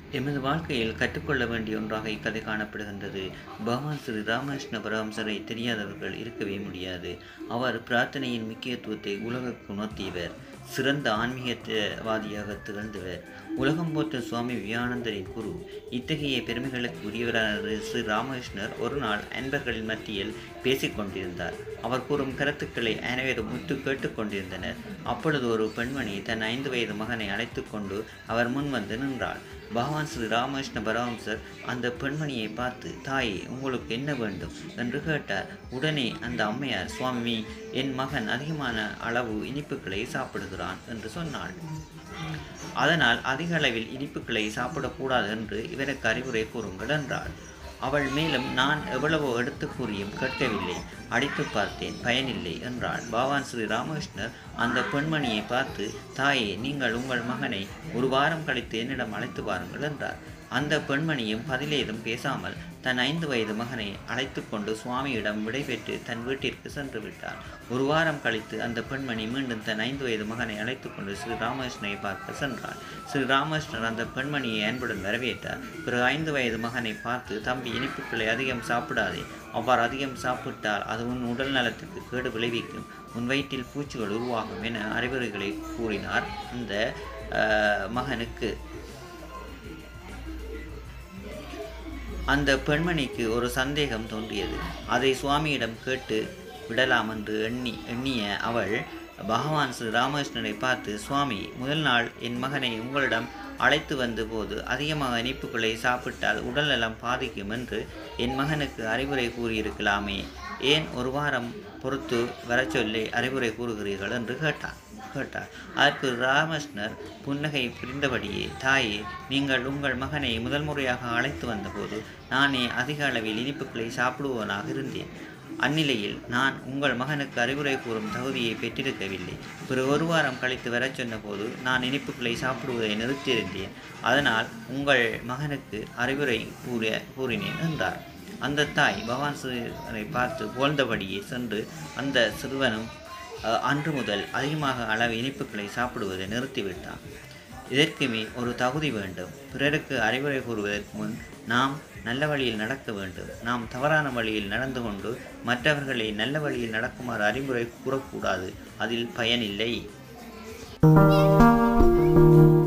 எமது வாழ்க்கையில் கற்றுக்கொள்ள வேண்டிய ஒன்றாக இக்கதை காணப்படுகின்றது பகவான் ஸ்ரீ ராமகிருஷ்ண பரமசரை தெரியாதவர்கள் இருக்கவே முடியாது அவர் பிரார்த்தனையின் முக்கியத்துவத்தை உலகுக்கு உணர்த்தியவர் சிறந்த ஆன்மீகவாதியாக திகழ்ந்தவர் உலகம் போற்ற சுவாமி விவேகானந்தரின் குரு இத்தகைய பெருமைகளுக்கு உரியவரான ஸ்ரீ ராமகிருஷ்ணர் ஒரு நாள் அன்பர்களின் மத்தியில் பேசிக் கொண்டிருந்தார் அவர் கூறும் கருத்துக்களை அனைவரும் முத்து கேட்டுக்கொண்டிருந்தனர் அப்பொழுது ஒரு பெண்மணி தன் ஐந்து வயது மகனை அழைத்து கொண்டு அவர் முன் வந்து நின்றாள் பகவான் ஸ்ரீ ராமகிருஷ்ண பரமசர் அந்த பெண்மணியை பார்த்து தாயே உங்களுக்கு என்ன வேண்டும் என்று கேட்டார் உடனே அந்த அம்மையார் சுவாமி என் மகன் அதிகமான அளவு இனிப்புகளை சாப்பிடுகிறான் என்று சொன்னாள் அதனால் அதிக அளவில் இனிப்புகளை சாப்பிடக்கூடாது என்று இவருக்கு அறிவுரை கூறுங்கள் என்றாள் அவள் மேலும் நான் எவ்வளவோ எடுத்து கூறியும் கேட்கவில்லை அடித்து பார்த்தேன் பயனில்லை என்றாள் பகவான் ஸ்ரீ ராமகிருஷ்ணர் அந்த பெண்மணியை பார்த்து தாயே நீங்கள் உங்கள் மகனை ஒரு வாரம் கழித்து என்னிடம் அழைத்து வாருங்கள் என்றார் அந்த பெண்மணியும் பதிலேதும் பேசாமல் தன் ஐந்து வயது மகனை அழைத்து கொண்டு சுவாமியிடம் விடைபெற்று தன் வீட்டிற்கு சென்று விட்டார் ஒரு வாரம் கழித்து அந்த பெண்மணி மீண்டும் தன் ஐந்து வயது மகனை அழைத்து கொண்டு ஸ்ரீ ராமகிருஷ்ணனை பார்க்க சென்றார் ஸ்ரீ ராமகிருஷ்ணர் அந்த பெண்மணியை அன்புடன் வரவேற்றார் பிறகு ஐந்து வயது மகனை பார்த்து தம்பி இனிப்புகளை அதிகம் சாப்பிடாதே அவ்வாறு அதிகம் சாப்பிட்டால் அது உன் உடல் நலத்திற்கு கேடு விளைவிக்கும் உன் வயிற்றில் பூச்சிகள் உருவாகும் என அறிவுரைகளை கூறினார் அந்த மகனுக்கு அந்த பெண்மணிக்கு ஒரு சந்தேகம் தோன்றியது அதை சுவாமியிடம் கேட்டு விடலாம் என்று எண்ணி எண்ணிய அவள் பகவான் ஸ்ரீ ராமகிருஷ்ணனை பார்த்து சுவாமி முதல் நாள் என் மகனை உங்களிடம் அழைத்து வந்தபோது அதிகமாக இனிப்புகளை சாப்பிட்டால் உடல்நலம் பாதிக்கும் என்று என் மகனுக்கு அறிவுரை கூறியிருக்கலாமே ஏன் ஒரு வாரம் பொறுத்து வர சொல்லி அறிவுரை கூறுகிறீர்கள் என்று கேட்டார் கேட்டார் அதற்கு ராமகிருஷ்ணர் புன்னகை புரிந்தபடியே தாயே நீங்கள் உங்கள் மகனை முதல் முறையாக அழைத்து வந்தபோது நானே அதிக அளவில் இனிப்புகளை சாப்பிடுவனாக இருந்தேன் அந்நிலையில் நான் உங்கள் மகனுக்கு அறிவுரை கூறும் தகுதியை பெற்றிருக்கவில்லை பிறகு ஒரு வாரம் கழித்து வரச் சொன்னபோது நான் இனிப்புகளை சாப்பிடுவதை நிறுத்தியிருந்தேன் அதனால் உங்கள் மகனுக்கு அறிவுரை கூறிய கூறினேன் என்றார் அந்த தாய் பகவான் சிறுவனை பார்த்து புகழ்ந்தபடியே சென்று அந்த சிறுவனும் அன்று முதல் அதிகமாக அளவு இனிப்புகளை சாப்பிடுவதை நிறுத்திவிட்டான் இதற்குமே ஒரு தகுதி வேண்டும் பிறருக்கு அறிவுரை கூறுவதற்கு முன் நாம் நல்ல வழியில் நடக்க வேண்டும் நாம் தவறான வழியில் நடந்து கொண்டு மற்றவர்களை நல்ல வழியில் நடக்குமாறு அறிவுரை கூறக்கூடாது அதில் பயனில்லை